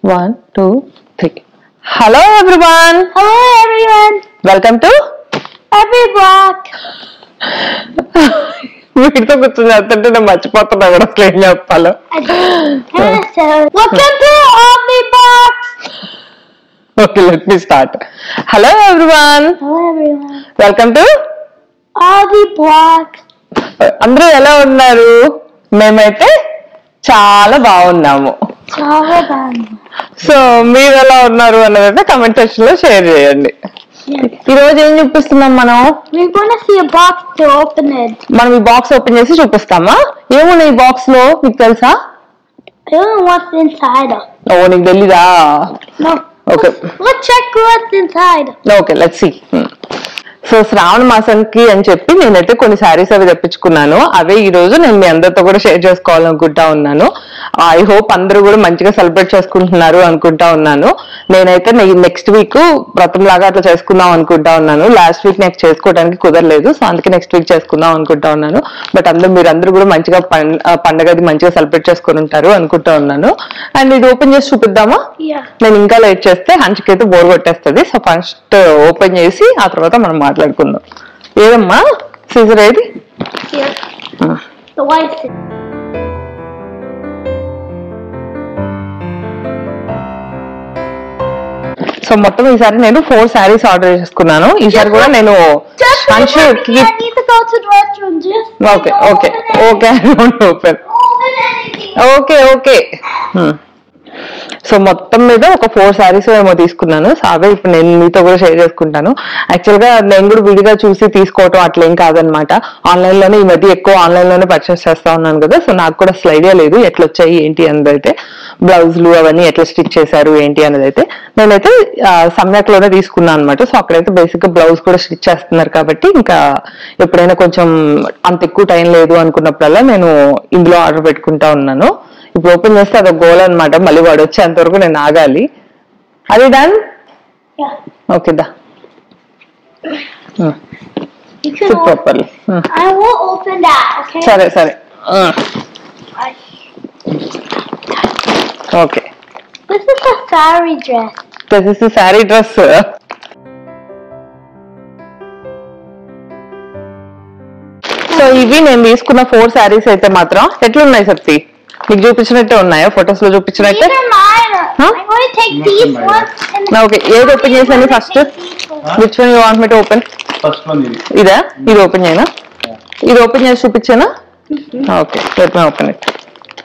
One two three hello everyone Hello everyone. Welcome to Every block. వీటితో కూర్చొని చేస్తుంటే నేను మర్చిపోతున్నా కూడా అసలు ఏం చెప్పాలో so, welcome to Omni Box. Okay let me start hello everyone Hello everyone. Welcome to Omni Block. అందరూ ఎలా ఉన్నారు మేమైతే చాలా బాగున్నాము Salaban. సో మీరు ఎలా ఉన్నారు అన్నదైతే కమెంట్ సెక్షన్ లో షేర్ చేయండి ఈ రోజు ఏం చూపిస్తున్నాం మనం We're gonna see a box to open it. మనం ఈ బాక్స్ ఓపెన్ చేసి చూపిస్తామా ఏమున్నాయి ఈ బాక్స్ లో మీకు తెలుసా I don't know what's inside. ఓ నీకు తెలీదా No. Okay. Let's, let's check what's inside. Okay let's see so శ్రావణ మాసానికి అని చెప్పి నేనైతే కొన్ని శారీస్ అవి తెప్పించుకున్నాను అవే ఈ రోజు నేను మీ అందరితో కూడా షేర్ చేసుకోవాలనుకుంటా ఉన్నాను ఐ హోప్ అందరూ కూడా మంచిగా సెలబ్రేట్ చేసుకుంటున్నారు అనుకుంటా ఉన్నాను నేనైతే నెక్స్ట్ వీక్ వ్రతం లాగా అట్లా చేసుకుందాం అనుకుంటా ఉన్నాను లాస్ట్ వీక్ నాకు చేసుకోవడానికి కుదరలేదు సో అందుకే నెక్స్ట్ వీక్ చేసుకుందాం అనుకుంటా ఉన్నాను బట్ అందరూ మీరు అందరూ కూడా మంచిగా పం- ఆ, పండగది మంచిగా సెలబ్రేట్ చేసుకుని ఉంటారు అనుకుంటా ఉన్నాను అండ్ ఇది ఓపెన్ చేసి చూపిద్దామా Yeah. నేను ఇంకా లేట్ చేస్తే హంచుకైతే బోర్ కొట్టేస్తుంది సో ఫస్ట్ ఓపెన్ చేసి ఆ తర్వాత మనం మాట్లాడుకుందాం ఏదమ్మా సీజర్ ఏది Here. Ah. The white. thing. So మొత్తం ఈసారి నేను ఫోర్ శారీస్ ఆర్డర్ చేసుకున్నాను ఈసారి కూడా నేను Just wait హంచు for me. I need to go to the restroom. Just okay okay okay open open anything. Okay okay so మొత్తం మీద ఒక ఫోర్ శారీస్ ఏమో తీసుకున్నాను సో అవే ఇప్పుడు నేను మీతో కూడా షేర్ చేసుకుంటాను యాక్చువల్ గా నేను కూడా విడిగా చూసి తీసుకోవటం అట్లా ఏం కాదనమాట ఆన్లైన్ లోనే ఈ మధ్య ఎక్కువ ఆన్లైన్ లోనే పర్చేస్ చేస్తా ఉన్నాను కదా సో నాకు కూడా అసలు ఐడియా లేదు ఎట్లా వచ్చాయి ఏంటి అన్నది అయితే బ్లౌజులు అవన్నీ ఎట్లా స్టిచ్ చేశారు ఏంటి అన్నది అయితే నేనైతే ఆ, సమ్యక్ లోనే తీసుకున్నాను అనమాట సో అక్కడైతే బేసిక్ గా బ్లౌజ్ కూడా స్టిచ్ చేస్తున్నారు కాబట్టి ఇంకా ఎప్పుడైనా కొంచెం అంత ఎక్కువ టైం లేదు అనుకున్నప్పుడల్లా నేను ఇందులో ఆర్డర్ పెట్టుకుంటా ఉన్నాను ఇప్పుడు ఓపెన్ చేస్తే అదొక గోల్ అనమాట మళ్ళీ వాడు వచ్చేంత వరకు నేను ఆగాలి అది డన్ Yeah. ఓకే దా You can open. Properly I will open that, okay? సరే సరే I- okay This is a sari dress. This is sari dress so ఇవి నేను తీసుకున్న ఫోర్ శారీస్ అయితే మాత్రం ఎట్లున్నాయి సత్తి మీకు చూపించినట్టే ఉన్నాయా ఫొటోస్ లో చూపించినట్టే These are mine. Huh? I'm going to take Not these mine. ones. And okay ఏది ఓపెన్ చేసాను I'm first gonna take these ones. Which one you want me to open first one ఇది ఇదా ఇది open చేయనా ఇది open చేసి చూపించానా okay let me open it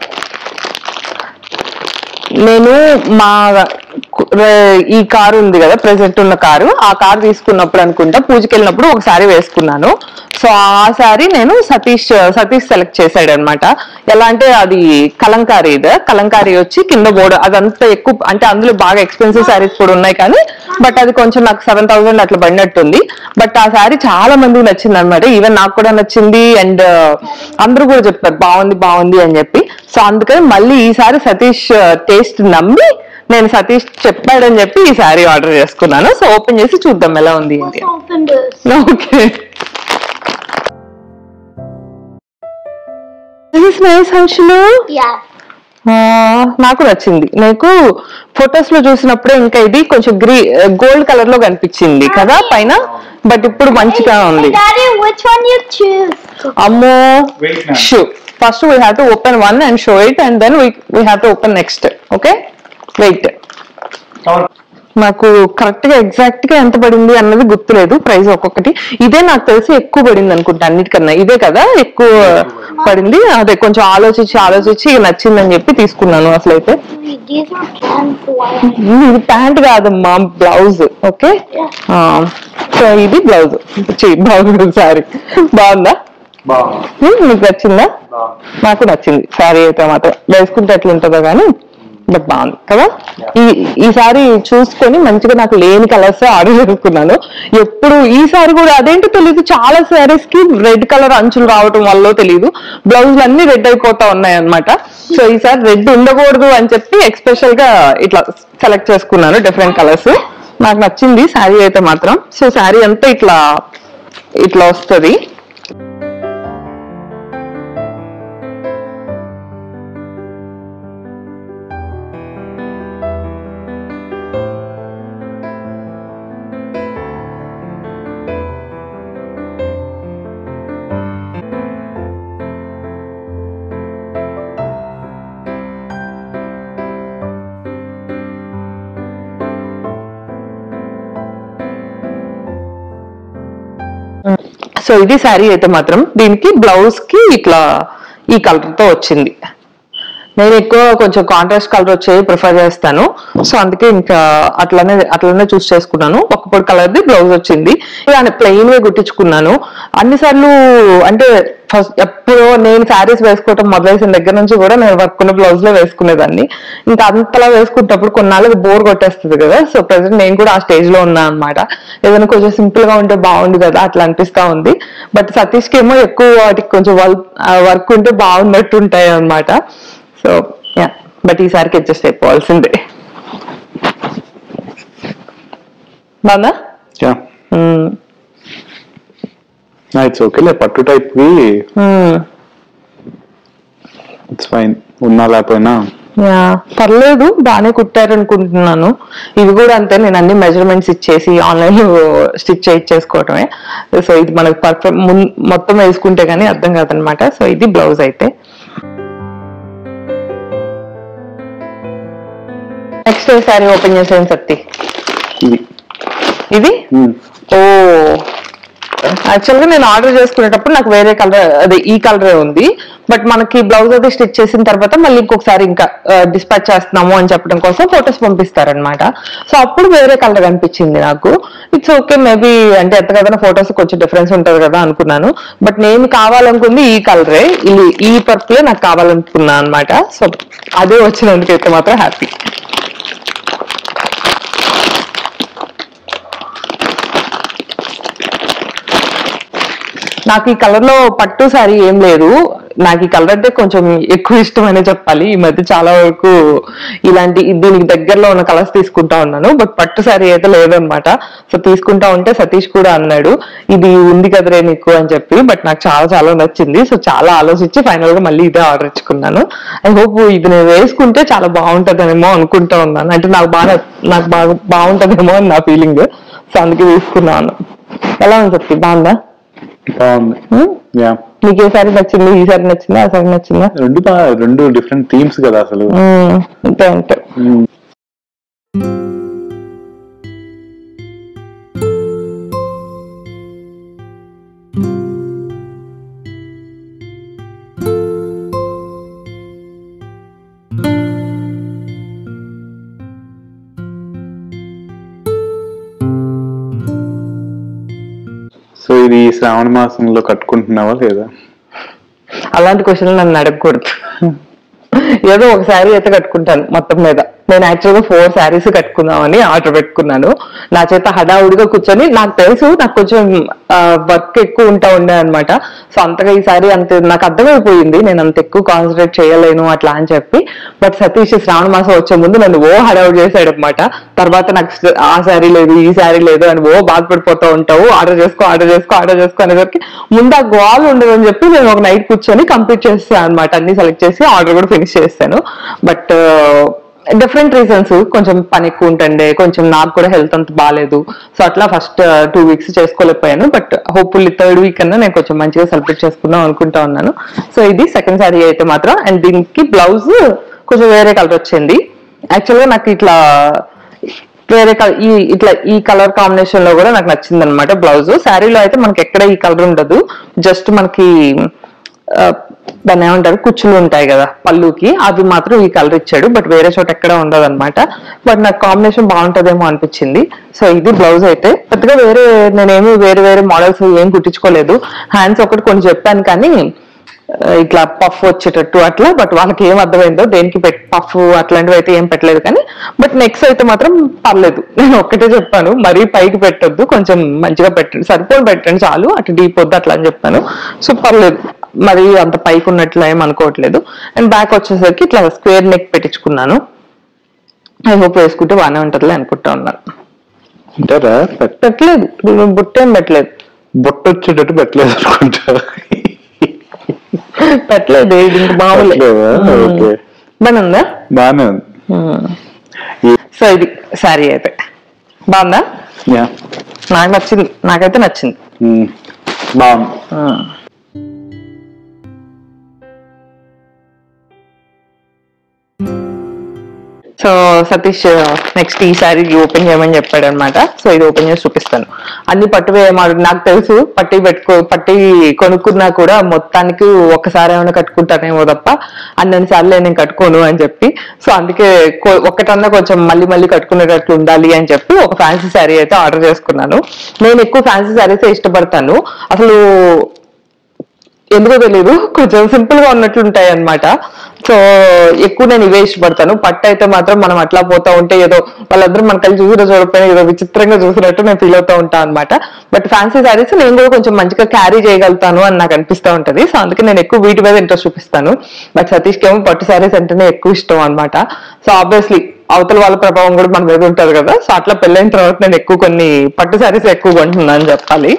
నేను మా రే- ఈ కారు ఉంది కదా ప్రెసెంట్ ఉన్న కారు ఆ కారు తీసుకున్నప్పుడు అనుకుంటా పూజకి వెళ్ళినప్పుడు ఒక సారీ వేసుకున్నాను సో ఆ సారీ నేను సతీష్ సతీష్ సెలెక్ట్ చేశాడు అనమాట ఎలా అంటే అది కలంకారీ ఇది కలంకారీ వచ్చి కింద బోర్డు అదంతా ఎక్కువ అంటే అందులో బాగా ఎక్స్పెన్సివ్ శారీస్ కూడా ఉన్నాయి కానీ బట్ అది కొంచెం నాకు సెవెన్ థౌసండ్ అట్లా పడినట్టుంది బట్ ఆ శారీ చాలా మందికి నచ్చింది అనమాట ఈవెన్ నాకు కూడా నచ్చింది అండ్ అందరూ కూడా చెప్పారు బాగుంది బాగుంది అని చెప్పి సో అందుకని మళ్ళీ ఈసారి సతీష్ టేస్ట్ నమ్మి నేను సతీష్ చెప్పాడని చెప్పి ఈ శారీ ఆర్డర్ చేసుకున్నాను సో ఓపెన్ చేసి చూద్దాం ఎలా ఉంది ఏంటి Let's open this. Okay this nice హంషులు Yeah. ఆ, నాకు నచ్చింది నాకు ఫొటోస్ లో చూసినప్పుడే ఇంకా ఇది కొంచెం గ్రీ గోల్డ్ కలర్ లో కనిపించింది కదా పైన బట్ ఇప్పుడు మంచిగా ఉంది Hey, Daddy, which one you choose? అమ్మో వెయిట్ నా shoe first we have to open one and show it and then we have to open next okay wait నాకు కరెక్ట్ గా ఎగ్జాక్ట్ గా ఎంత పడింది అన్నది గుర్తులేదు ప్రైస్ ఒక్కొక్కటి ఇదే నాకు తెలిసి ఎక్కువ పడింది అనుకుంటా అన్నిటికన్నా ఇదే కదా ఎక్కువ పడింది అదే కొంచెం ఆలోచించి ఆలోచించి ఇక నచ్చిందని చెప్పి తీసుకున్నాను అసలైతే These are pants. Why? ఇది ప్యాంట్ కాదమ్మా బ్లౌజ్ ఓకే Yeah. సో ఇది బ్లౌజ్ బ్లౌజ్ సారీ బాగుందా బాగుంది హ్మ్, మీకు నచ్చిందా బాగుంది నాకు నచ్చింది శారీ అయితే మాత్రం వేసుకుంటే ఎట్లా ఉంటుందో కానీ బట్ బాగుంది కదా ఈ ఈసారి చూసుకొని మంచిగా నాకు లేని కలర్స్ ఆర్డర్ చేసుకున్నాను ఎప్పుడు ఈసారి కూడా అదేంటో తెలియదు చాలా శారీస్ కి రెడ్ కలర్ అంచులు రావటం వల్ల తెలియదు బ్లౌజులు అన్ని రెడ్ అయిపోతా ఉన్నాయి అనమాట సో ఈసారి రెడ్ ఉండకూడదు అని చెప్పి ఎక్స్పెషల్ గా ఇట్లా సెలెక్ట్ చేసుకున్నాను డిఫరెంట్ కలర్స్ నాకు నచ్చింది శారీ అయితే మాత్రం సో శారీ అంతా ఇట్లా ఇట్లా వస్తుంది సో ఇది శారీ అయితే మాత్రం దీనికి బ్లౌజ్ కి ఇట్లా ఈ కలర్ తో వచ్చింది నేను ఎక్కువ కొంచెం కాంట్రాస్ట్ కలర్ వచ్చేవి ప్రిఫర్ చేస్తాను సో అందుకే ఇంకా అట్లనే అట్లనే చూస్ చేసుకున్నాను ఒక్కపొడి కలర్ ది బ్లౌజ్ వచ్చింది ఇలా ప్లెయిన్ గా కుట్టించుకున్నాను అన్నిసార్లు అంటే ఫస్ట్ ఎప్పుడో నేను శారీస్ వేసుకోవటం మొదలైసిన దగ్గర నుంచి కూడా నేను వర్క్ ఉన్న బ్లౌజ్ లో వేసుకునేదాన్ని ఇంకా అంతలా వేసుకుంటప్పుడు కొన్నాళ్ళకి బోర్ కొట్టేస్తుంది కదా సో ప్రెసెంట్ నేను కూడా ఆ స్టేజ్ లో ఉన్నా అనమాట ఏదైనా కొంచెం సింపుల్ గా ఉంటే బాగుండు కదా అట్లా అనిపిస్తా ఉంది బట్ సతీష్ కి ఏమో ఎక్కువ వాటికి కొంచెం వర్క్ ఉంటే బాగున్నట్టు ఉంటాయి అనమాట సో యా బట్ ఈసారికి అడ్జస్ట్ అయిపోవాల్సిందే బాగా యా ఇట్స్ ఓకేలే పట్టు టైప్ కి ఇట్స్ ఫైన్ ఉన్నా లేకపోయినా యా పర్లేదు బాగానే కుట్టారు అనుకుంటున్నాను ఇవి కూడా అంతే నేను అన్ని మెజర్మెంట్స్ ఇచ్చేసి ఆన్లైన్ లో స్టిచ్ చేయించేసుకోవటమే సో ఇది మనకు పర్ఫెక్ట్ మొత్తం వేసుకుంటే గానీ అర్థం కాదనమాట సో ఇది బ్లౌజ్ అయితే నెక్స్ట్ సారీ ఓపెన్ చేసాను సత్తి ఇది ఇది Hmm. ఓ యాక్చువల్ గా నేను ఆర్డర్ చేసుకునేటప్పుడు నాకు వేరే కలర్ అదే ఈ కలరే ఉంది బట్ మనకి బ్లౌజ్ అది స్టిచ్ చేసిన తర్వాత మళ్ళీ ఇంకొకసారి ఇంకా డిస్పాచ్ చేస్తున్నాము అని చెప్పడం కోసం ఫొటోస్ పంపిస్తారనమాట సో అప్పుడు వేరే కలర్ అనిపించింది నాకు ఇట్స్ ఓకే మేబీ అంటే ఎంత కదా ఫొటోస్ కొంచెం డిఫరెన్స్ ఉంటది కదా అనుకున్నాను బట్ నేను కావాలనుకుంది ఈ కలరే ఇది ఈ పర్పులే నాకు కావాలనుకున్నాను అనమాట సో అదే వచ్చినందుకైతే మాత్రం హ్యాపీ నాకు ఈ కలర్ లో పట్టు సారీ ఏం లేదు నాకు ఈ కలర్ అంటే కొంచెం ఎక్కువ ఇష్టం అనే చెప్పాలి ఈ మధ్య చాలా వరకు ఇలాంటి దీనికి దగ్గరలో ఉన్న కలర్స్ తీసుకుంటా ఉన్నాను బట్ పట్టు సారీ అయితే లేదనమాట సో తీసుకుంటా ఉంటే సతీష్ కూడా అన్నాడు ఇది ఉంది కదరే నీకు అని చెప్పి బట్ నాకు చాలా చాలా నచ్చింది సో చాలా ఆలోచించి ఫైనల్ గా మళ్ళీ ఇదే ఆర్డర్ ఇచ్చుకున్నాను ఐ హోప్ ఇది నేను వేసుకుంటే చాలా బాగుంటదనేమో అనుకుంటా ఉన్నాను అంటే నాకు బాగా నాకు బాగా బాగుంటదేమో అని నా ఫీలింగ్ సో అందుకే తీసుకున్నాను ఎలా ఉంది సత్తి బాగుందా బాగుంది హ్మ్? యా నీకు ఏ సారీ నచ్చింది ఈ సారీ నచ్చిందా ఆ సారీ నచ్చిందా రెండు బా రెండు డిఫరెంట్ థీమ్స్ కదా అసలు మ్మ్. అంతే అంతే Hmm. సో ఇది శ్రావణ మాసంలో కట్టుకుంటున్నావా లేదా అలాంటి క్వశ్చన్లు నన్ను అడగకూడదు ఏదో ఒక శారీ అయితే కట్టుకుంటాను మొత్తం మీద నేను యాక్చువల్ గా ఫోర్ శారీస్ కట్టుకుందామని ఆర్డర్ పెట్టుకున్నాను నా చేత హడావుడిగా కూర్చొని నాకు తెలుసు నాకు కొంచెం వర్క్ ఎక్కువ ఉంటా ఉండే అనమాట సో అంతగా ఈ సారీ అంత నాకు అర్థమైపోయింది నేను అంత ఎక్కువ కాన్సన్ట్రేట్ చేయలేను అట్లా అని చెప్పి బట్ సతీష్ శ్రావణ మాసం వచ్చే ముందు నన్ను ఓ హడావుడి చేశాడు అనమాట తర్వాత నాకు స- ఆ శారీ లేదు ఈ శారీ లేదు అని ఓ బాధపడిపోతూ ఉంటావు ఆర్డర్ చేసుకో ఆర్డర్ చేసుకో ఆర్డర్ చేసుకో అనేసరికి ముందు ఆ గోల్ ఉండదని చెప్పి నేను ఒక నైట్ కూర్చొని కంప్లీట్ చేస్తాను అనమాట అన్ని సెలెక్ట్ చేసి ఆర్డర్ కూడా ఫినిష్ చేస్తాను బట్ డిఫరెంట్ రీజన్స్ కొంచెం పని ఎక్కువ ఉంటుండే కొంచెం నాకు కూడా హెల్త్ అంత బాగాలేదు సో అట్లా ఫస్ట్ టూ వీక్స్ చేసుకోలేకపోయాను బట్ హోప్ఫుల్లీ థర్డ్ వీక్ అన్నా నేను కొంచెం మంచిగా సెలబ్రేట్ చేసుకుందాం అనుకుంటా ఉన్నాను సో ఇది సెకండ్ సారీ అయితే మాత్రం అండ్ దీనికి బ్లౌజ్ కొంచెం వేరే కలర్ వచ్చింది యాక్చువల్గా నాకు ఇట్లా వేరే కలర్ ఈ ఇట్లా ఈ కలర్ కాంబినేషన్ లో కూడా నాకు నచ్చింది అనమాట బ్లౌజ్ శారీలో అయితే మనకి ఎక్కడ ఈ కలర్ ఉండదు జస్ట్ మనకి ఆ, దాన్ని ఏమంటారు కుచ్చులు ఉంటాయి కదా పళ్ళుకి అవి మాత్రం ఈ కలర్ ఇచ్చాడు బట్ వేరే చోట ఎక్కడ ఉండదు అనమాట బట్ నాకు కాంబినేషన్ బాగుంటదేమో అనిపించింది సో ఇది బ్లౌజ్ అయితే పెద్దగా వేరే నేనేమి వేరే వేరే మోడల్స్ ఏం కుట్టించుకోలేదు హ్యాండ్స్ ఒకటి కొన్ని చెప్పాను కానీ ఆ, ఇట్లా పఫ్ వచ్చేటట్టు అట్లా బట్ వాళ్ళకి ఏం అర్థమైందో దేనికి పెట్ పఫ్ అట్లాంటివి అయితే ఏం పెట్టలేదు కానీ బట్ నెక్స్ట్ అయితే మాత్రం పర్లేదు నేను ఒక్కటే చెప్పాను మరీ పైకి పెట్టొద్దు కొంచెం మంచిగా పెట్టండి సరిపోని పెట్టండి చాలు అటు డీప్ వద్దు అట్లా అని చెప్పాను సో పర్లేదు మరి అంత పైకి ఉన్నట్లు ఏం అనుకోవట్లేదు అండ్ బ్యాక్ వచ్చేసరికి ఇట్లా స్క్వేర్ నెక్ పెట్టించుకున్నాను ఐ హోప్ వేసుకుంటే బాగానే ఉంటుందిలే అనుకుంటా ఉన్నాను అంటారా పెట్- పెట్టలేదు బుట్టేం పెట్టలేదు బొట్ట వచ్చేటట్టు పెట్టలేదు అనుకుంటా పెట్టలేదు ఇది ఇంక మామూలే పెట్టలేదా? ఓకే బాగా ఉందా బాగానే ఉంది ఈ- సో ఇది శారీ అయితే బాగుందా యా నాకు నచ్చింది నాకైతే నచ్చింది ఉమ్. బాగుంది సో సతీష్ నెక్స్ట్ ఈ సారీ ఓపెన్ చేయమని చెప్పాడు అనమాట సో ఇది ఓపెన్ చేసి చూపిస్తాను అన్ని పట్టు వేయమాడు నాకు తెలుసు పట్టి పెట్టుకో పట్టి కొనుక్కున్నా కూడా మొత్తానికి ఒక్కసారి ఏమైనా కట్టుకుంటానేమో తప్ప అన్ని సార్లు నేను కట్టుకోను అని చెప్పి సో అందుకే కొ- ఒక్కటన్నా కొంచెం మళ్ళీ మళ్ళీ కట్టుకునేటట్లు ఉండాలి అని చెప్పి ఒక ఫ్యాన్సీ శారీ అయితే ఆర్డర్ చేసుకున్నాను నేను ఎక్కువ ఫ్యాన్సీ శారీస్ ఇష్టపడతాను అసలు ఎందుకో తెలియదు కొంచెం సింపుల్ గా ఉన్నట్లు ఉంటాయి అనమాట సో ఎక్కువ నేను ఇవే ఇష్టపడతాను పట్టు అయితే మాత్రం మనం అట్లా పోతా ఉంటే ఏదో వాళ్ళందరూ మన కలిసి చూసిన చూడకపోయినా ఏదో విచిత్రంగా చూసినట్టు నేను ఫీల్ అవుతా ఉంటాను అనమాట బట్ ఫ్యాన్సీ శారీస్ నేను కూడా కొంచెం మంచిగా క్యారీ చేయగలుగుతాను అని నాకు అనిపిస్తూ ఉంటది సో అందుకే నేను ఎక్కువ వీటి మీద ఇంట్రెస్ట్ చూపిస్తాను బట్ సతీష్కి ఏమో పట్టు శారీస్ అంటేనే ఎక్కువ ఇష్టం అనమాట సో ఆబ్వియస్లీ అవతల వాళ్ళ ప్రభావం కూడా మన మీద ఉంటది కదా సో అట్లా పెళ్ళైన తర్వాత నేను ఎక్కువ కొన్ని పట్టు శారీస్ ఎక్కువ కొంటున్నాను అని చెప్పాలి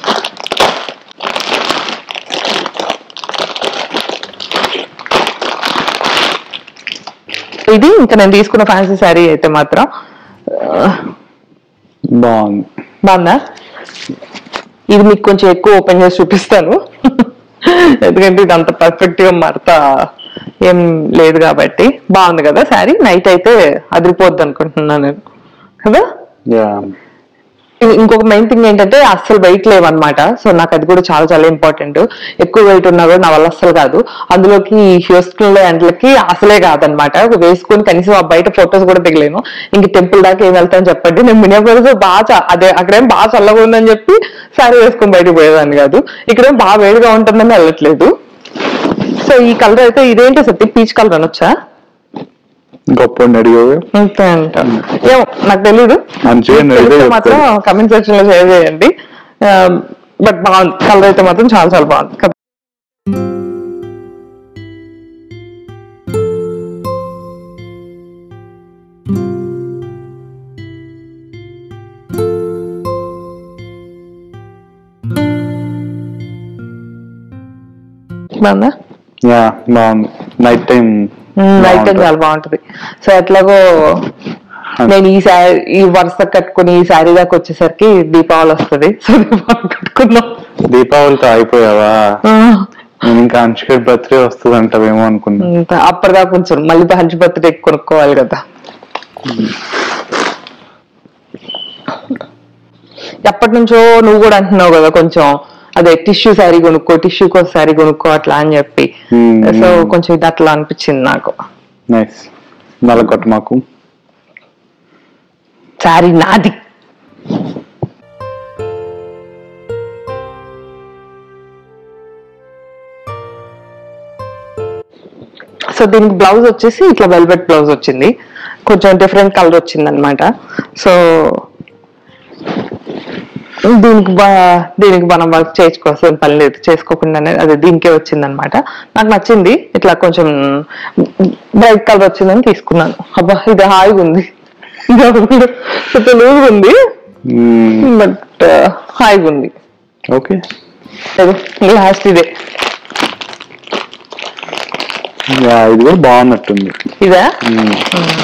ఇది ఇంకా నేను తీసుకున్న ఫ్యాన్సీ శారీ అయితే మాత్రం ఆ, బాగుంది బాగుందా ఇది మీకు కొంచెం ఎక్కువ ఓపెన్ చేసి చూపిస్తాను ఎందుకంటే ఇది అంత పర్ఫెక్ట్ గా మరత ఏం లేదు కాబట్టి బాగుంది కదా శారీ నైట్ అయితే అదిరిపోద్ది అనుకుంటున్నాను నేను కదా యా ఇ- ఇంకొక మెయిన్ థింగ్ ఏంటంటే అస్సలు వెయిట్ లేవన్నమాట సో నాకు అది కూడా చాలా చాలా ఇంపార్టెంట్ ఎక్కువ వెయిట్ ఉన్నా కూడా నా వల్ల అస్సలు కాదు అందులోకి హ్యూస్టన్ లో ఎండలకి అసలే కాదనమాట వేసుకొని కనీసం ఆ బయట ఫొటోస్ కూడా దిగలేను ఇంక టెంపుల్ దాకా ఏం వెళ్తాను చెప్పండి నేను మినియాపల్స్ బాగా చ- అదే అక్కడేం బాగా చల్లగా ఉందని చెప్పి సారీ వేసుకొని బయటకు పోయేదాన్ని కాదు ఇక్కడేం బాగా వేడిగా ఉంటుందని వెళ్ళట్లేదు సో ఈ కలర్ అయితే ఇదేంటి సత్తి పీచ్ కలర్ అనొచ్చా గొప్ప అడిగావు అంతే అంట ఏమో నాకు తెలీదు మంచిగా మీకు నడితే తెలిస్తే మాత్రం చెప్తాను. కమెంట్ సెక్షన్ లో షేర్ చేయండి బట్ బాగుంది కలర్ అయితే మాత్రం చాలా చాలా బాగుంది కదా బాగుందా యా బాగుంది నైట్ టైం నైట్ టైం చాలా బాగుంటది సో ఎట్లాగో నేను ఈ శారీ ఈ వరుస కట్టుకుని ఈ శారీ దాకా వచ్చేసరికి దీపావళి వస్తది సో దీపావళి కట్టుకుందాం దీపావళితో అయిపోయావా నేను ఇంకా అంచుకట్ బర్త్డే వస్తుంది అంటావేమో అనుకున్నా ఇంకా అప్పటిదాకా కొంచెం మళ్ళీ హంచి బర్త్డే కొనుక్కోవాలి కదా ఎప్పటి నుంచో నువ్వు కూడా అంటున్నావు కదా కొంచెం అదే టిష్యూ శారీ కొనుక్కో టిష్యూ కోసం శారీ కొనుక్కో అట్లా అని చెప్పి Hmm. సో కొంచెం ఇది అట్లా అనిపించింది నాకు నైస్ నల్లకొట్ట మాకు శారీ నాది సో దీనికి బ్లౌజ్ వచ్చేసి ఇట్లా వెల్వెట్ బ్లౌజ్ వచ్చింది కొంచెం డిఫరెంట్ కలర్ వచ్చింది అనమాట సో దీనికి బా- దీనికి మనం వర్క్ చేసుకోవాల్సిన పని లేదు చేసుకోకుండానే అది దీనికే వచ్చింది అనమాట నాకు నచ్చింది ఇట్లా కొంచెం బ్రైట్ కలర్ వచ్చిందని తీసుకున్నాను అబ్బా ఇది హాయిగా ఉంది ఇది లూజ్ ఉంది బట్ హాయిగా ఉంది ఓకే లాస్ట్ ఇదే యా ఇది కూడా బాగున్నట్టుంది ఇదా మ్మ్.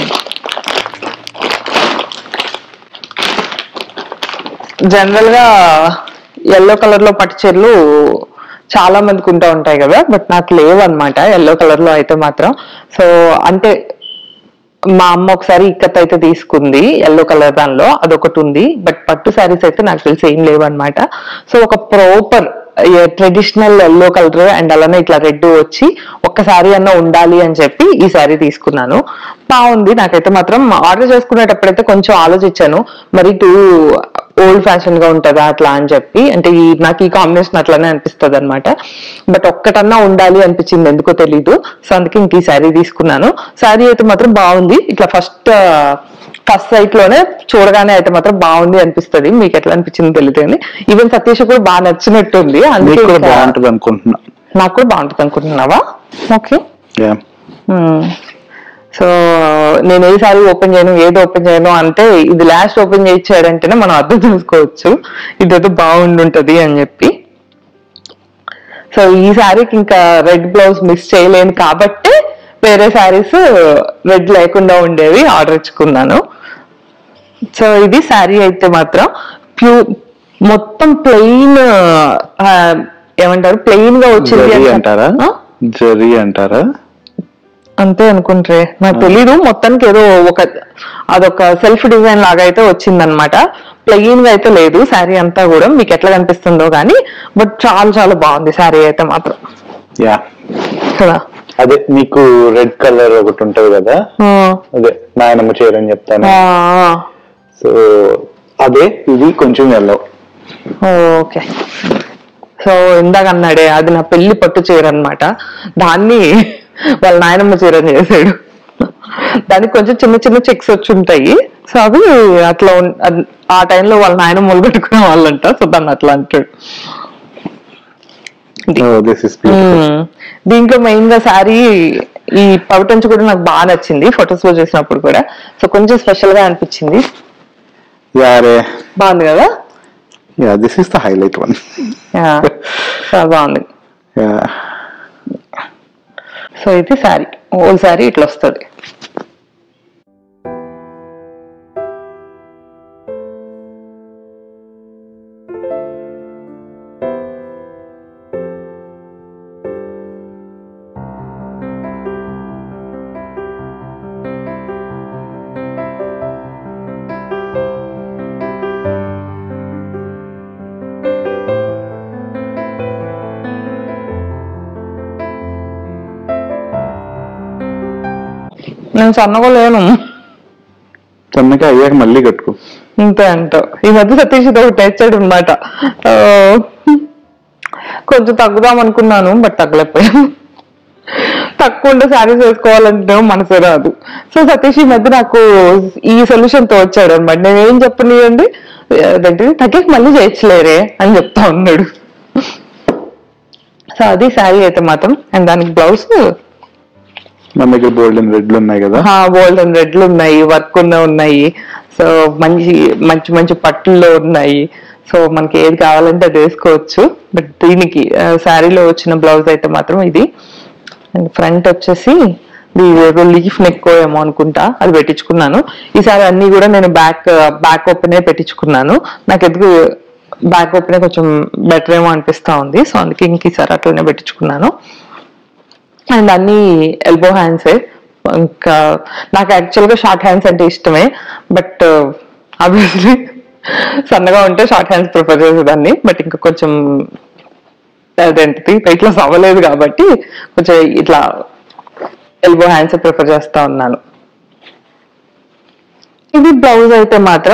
జనరల్ గా ఎల్లో కలర్ లో పట్టు చీరలు చాలా మందికి ఉంటా ఉంటాయి కదా బట్ నాకు లేవు అనమాట ఎల్లో కలర్ లో అయితే మాత్రం సో అంటే మా అమ్మ ఒకసారి ఇక్కత్ అయితే తీసుకుంది ఎల్లో కలర్ దానిలో అదొకటి ఉంది బట్ పట్టు శారీస్ అయితే నాకు తెలిసి ఏం లేవు అనమాట సో ఒక proper traditional yellow colour and అలానే ఇట్లా రెడ్ వచ్చి ఒక్క శారీ అన్న ఉండాలి అని చెప్పి ఈ శారీ తీసుకున్నాను బాగుంది నాకైతే మాత్రం ఆర్డర్ చేసుకునేటప్పుడైతే కొంచెం ఆలోచించాను మరి టూ ఓల్డ్ ఫ్యాషన్ గా ఉంటుందా అట్లా అని చెప్పి అంటే ఈ నాకు ఈ కాంబినేషన్ అట్లానే అనిపిస్తుంది అనమాట బట్ ఒక్కటన్నా ఉండాలి అనిపించింది ఎందుకో తెలీదు సో అందుకే ఇంక ఈ శారీ తీసుకున్నాను శారీ అయితే మాత్రం బాగుంది ఇట్లా ఫస్ట్ ఫస్ట్ సైట్ లోనే చూడగానే అయితే మాత్రం బాగుంది అనిపిస్తుంది మీకు ఎట్లా అనిపించింది తెలియదు కానీ ఈవెన్ సతీష్ కూడా బాగా నచ్చినట్టుంది అందుకే మీకు కూడా ఇంకా బాగుంటది అనుకుంటున్నా నాకు కూడా బాగుంటుంది అనుకుంటున్నావా ఓకే యా సో నేను ఏ సారీ ఓపెన్ చేయను ఏది ఓపెన్ చేయను అంటే ఇది లాస్ట్ ఓపెన్ చేయించాడంటేనే మనం అర్థం చేసుకోవచ్చు ఇదేదో బాగుండుంటది అని చెప్పి సో ఈ శారీకి ఇంకా రెడ్ బ్లౌజ్ మిస్ చేయలేను కాబట్టి వేరే శారీస్ రెడ్ లేకుండా ఉండేవి ఆర్డర్ ఇచ్చుకున్నాను సో ఇది శారీ అయితే మాత్రం ప్యూ మొత్తం ప్లెయిన్ ఏమంటారు ప్లెయిన్ గా వచ్చింది జరీ అని అంటారా ఆ? జరీ అంటారా అంతే అనుకుంటే నాకు తెలీదు మొత్తానికి ఏదో ఒక అదొక సెల్ఫ్ డిజైన్ లాగా అయితే వచ్చిందనమాట ప్లెయిన్ గా అయితే లేదు శారీ అంతా కూడా మీకు ఎట్లా కనిపిస్తుందో కానీ బట్ చాలా చాలా బాగుంది శారీ అయితే మాత్రం యా కదా అదే నీకు రెడ్ కలర్ ఒకటి ఉంటది కదా ఆ, అదే నాయనమ్మ చీర అని చెప్తాను ఆ, సో అదే ఇది కొంచెం ఎల్లో ఓకే సో ఇందాక అన్నాడే అది నా పెళ్లి పట్టు చీర అన్నమాట దాన్ని వాళ్ళ నాయనమ్మ చీర అని చేసాడు దానికి కొంచెం చిన్న చిన్న చెక్స్ వచ్చి ఉంటాయి సో అవి అట్లా ఉన్- అద్- ఆ టైంలో వాళ్ళ నాయనమ్మ మొదలు పెట్టుకునే వాళ్ళంట సో దాన్ని అట్లా అంటాడు దిస్ ఇస్ మ్మ్. దీంట్లో మెయిన్ గా శారీ ఈ పవిటంచు కూడా నాకు బాగా నచ్చింది ఫొటోస్ లో చూసినప్పుడు కూడా సో కొంచెం స్పెషల్ గా అనిపించింది యారే బాగుంది కదా yeah this is the highlight one yeah, చాలా బాగుంది యా సో ఇది శారీ ఓల్ శారీ ఇట్లా వస్తుంది నేను సన్నగా లేను సన్నగా అయ్యాక మళ్ళీ కట్టుకో ఇంతే అంటావు ఈ మధ్య సతీష్ ఇది ఒకటి తెచ్చాడు అనమాట కొంచెం తగ్గుదాం అనుకున్నాను బట్ తగ్గలేకపోయాను తక్కువ ఉంటే శారీస్ వేసుకోవాలంటే మనసే రాదు సో సతీష్ ఈ మధ్య నాకు ఈ సొల్యూషన్ తో వచ్చాడు అనమాట నేను ఏం చెప్పనియండి అదేంటి తగ్గక మళ్ళీ చేయొచ్చులేరే అని చెప్తా ఉన్నాడు సో అది శారీ అయితే మాత్రం అండ్ దానికి బ్లౌజ్ మన దగ్గర గోల్డెన్ రెడ్లు ఉన్నాయి కదా గోల్డ్ అండ్ రెడ్లు ఉన్నాయి వర్క్ ఉన్న ఉన్నాయి సో మంచి మంచి మంచి పట్టుల్లో ఉన్నాయి సో మనకి ఏది కావాలంటే అది వేసుకోవచ్చు బట్ దీనికి శారీలో వచ్చిన బ్లౌజ్ అయితే మాత్రం ఇది అండ్ ఫ్రంట్ వచ్చేసి లీఫ్ నెక్ ఏమో అనుకుంటా అది పెట్టించుకున్నాను ఈసారి అన్ని కూడా నేను బ్యాక్ బ్యాక్ ఓపెనే పెట్టించుకున్నాను నాకు ఎందుకు బ్యాక్ ఓపెనే కొంచెం బెటర్ ఏమో అనిపిస్తా ఉంది సో అందుకే ఇంక ఈసారి అట్లనే పెట్టించుకున్నాను అండ్ అన్ని ఎల్బో హ్యాండ్సే ఇంకా నాకు యాక్చువల్ గా షార్ట్ హ్యాండ్స్ అంటే ఇష్టమే బట్ ఆబ్వియస్లీ సన్నగా ఉంటే షార్ట్ హ్యాండ్స్ ప్రిఫర్ చేసేదాన్ని బట్ ఇంకా కొంచెం అదేంటిది వెయిట్ లాస్ అవ్వలేదు కాబట్టి కొంచెం ఇట్లా ఎల్బో హ్యాండ్స్ ప్రిఫర్ చేస్తా ఉన్నాను ఇది బ్లౌజ్ అయితే మాత్రం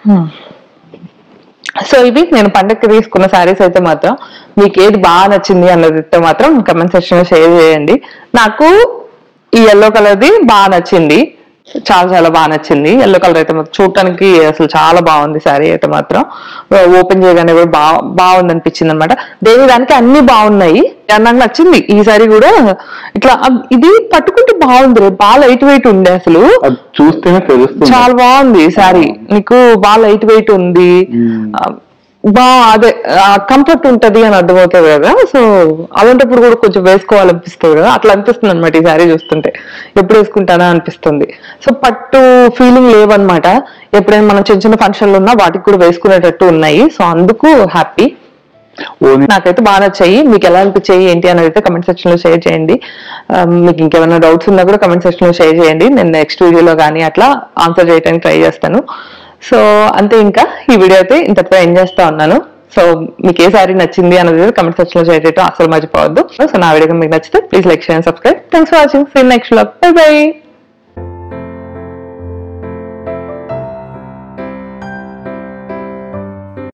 సో ఇవి నేను పండగకి తీసుకున్న శారీస్ అయితే మాత్రం మీకు ఏది బాగా నచ్చింది అన్నది అయితే మాత్రం కమెంట్ సెక్షన్ లో షేర్ చేయండి నాకు ఈ ఎల్లో కలర్ది బాగా నచ్చింది చాలా చాలా బాగా నచ్చింది ఎల్లో కలర్ అయితే మాత్రం చూడటానికి అసలు చాలా బాగుంది శారీ అయితే మాత్రం ఓపెన్ చేయగానే కూడా బా బాగుంది అనిపించింది అనమాట దేని దానికి అన్ని బాగున్నాయి నాకు నచ్చింది ఈ సారీ కూడా ఇట్లా అబ్- ఇది పట్టుకుంటే బాగుంది రే బాగా లైట్ వెయిట్ ఉండే అసలు అది చూస్తేనే తెలుస్తుంది చాలా బాగుంది సారీ నీకు బాగా లైట్ వెయిట్ ఉంది మ్మ్. ఆ, బా అదే కంఫర్ట్ ఉంటది అని అర్థమవుతుంది కదా సో అలాంటప్పుడు కూడా కొంచెం వేసుకోవాలనిపిస్తుంది కదా అట్లా అనిపిస్తుంది అనమాట ఈ సారీ చూస్తుంటే ఎప్పుడు వేసుకుంటానా అనిపిస్తుంది సో పట్టు ఫీలింగ్ లేవన్నమాట ఎప్పుడైనా మనం చిన్న చిన్న ఫంక్షన్లు ఉన్నా వాటికి కూడా వేసుకునేటట్టు ఉన్నాయి సో అందుకు హ్యాపీ ఓని నాకైతే బాగా నచ్చాయి మీకు ఎలా అనిపించాయి ఏంటి అనేది అయితే కమెంట్ సెక్షన్ లో షేర్ చేయండి ఆ, మీకు ఇంకేమైనా డౌట్స్ ఉన్నా కూడా కమెంట్ సెక్షన్ లో షేర్ చేయండి నేను నెక్స్ట్ వీడియోలో కానీ అట్లా ఆన్సర్ చేయడానికి ట్రై చేస్తాను సో అంతే ఇంకా ఈ వీడియో అయితే ఇంతటితో ఎండ్ చేస్తా ఉన్నాను సో మీకు ఏ సారీ నచ్చింది అనేది కమెంట్ సెక్షన్ లో షేర్ చేయడం అసలు మర్చిపోవద్దు సో నా వీడియో మీకు నచ్చితే please like share subscribe thanks for watching see next లో బై బై